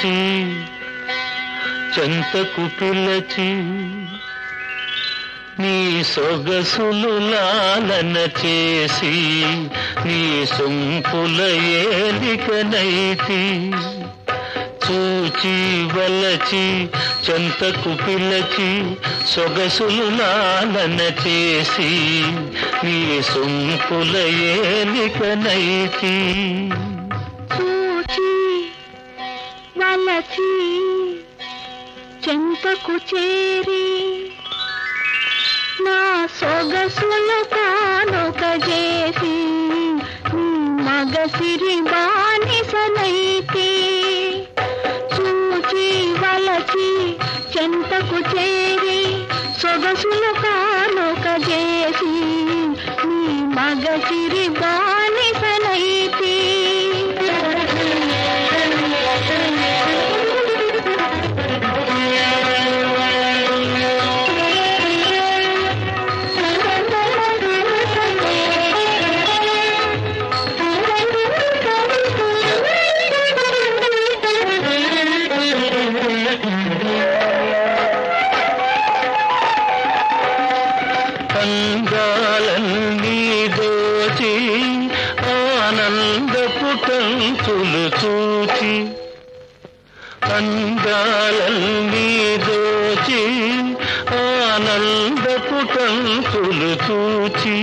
వలచి చెంతకు పిలచి నీ సొగసులు లాలన చేసి నీ సొంపుల ఏలికనైతి చూచి వలచి చెంతకు పిలచి సొగసులు లాలన చేసి నీ సొంపుల ఏలికనైతి చూచి వలచి చెంతకు చేరి నా సొగసులు కానుక చేసి నీ మగసిరి బానిసనైతే చూచి వలచి చెంతకు చేరి సొగసులు కానుక చేసి నీ మగసిరి బానిసనైతే అందాలన్నీ దోచి ఆనందపు తంతులు చూచి అందాలన్నీ దోచి ఆనందపు తంతులు చూచి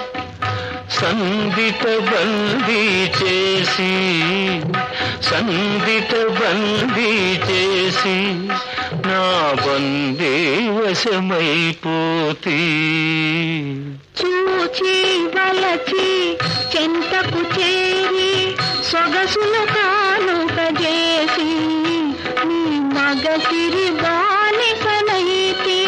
సందిట బందీ చేసి సందిట బందీ చేసి నా బందీ వశమైపోతీ చూచి వలచి చెంతకు చేరి సొగసులు కానుక చేసి నీ మగసిరి బానిసనైతే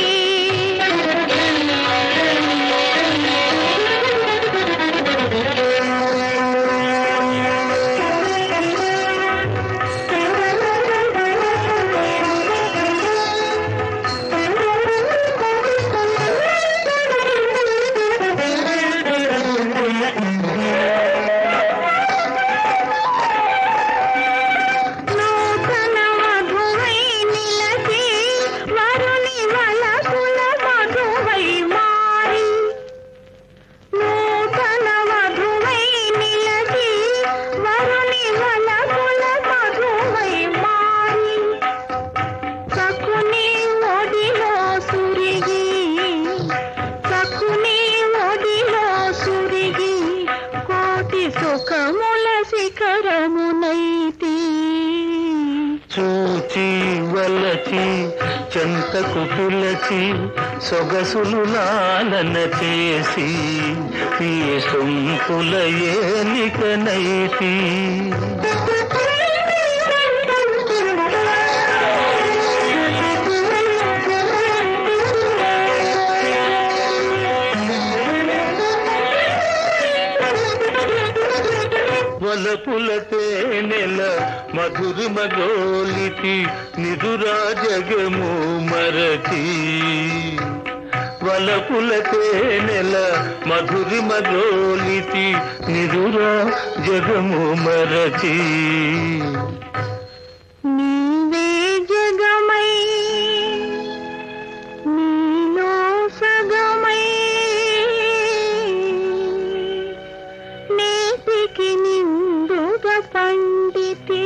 నూతన మధువై నిలచి వరుని వలపుల మధువై మారి నూతన మధువై నిలచి వరుని వలపుల మధువై మారి సకుని ఒడిలో సురిగి సకుని ఒడిలో సురిగి కోటి సుఖముల శిఖరమునైతి చూచి వలచి చెంతకు పిలచి సొగసులు లాలన చేసి ఈ సొంపుల ఏలికనైతి వలపుల తేనెల మధురిమ గోలితి నిదురా జగము మరచి వలపుల తేనెల మధురిమ గోలితి నిదురా జగము మరచి నీవే జగమై నీలో సగమై నేటికి నిండుగా పండితే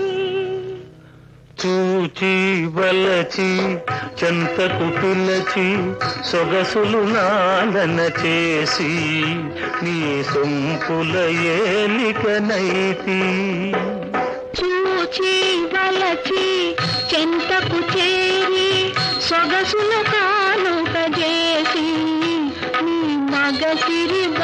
చూచి వలచి చెంతకు పిలచి సొగసులు నాలన చేసి నీ సొంపుల ఏలికనైతి చూచి వలచి చెంతకు చేరి సొగసులు కానుక చేసి నీ మగసిరి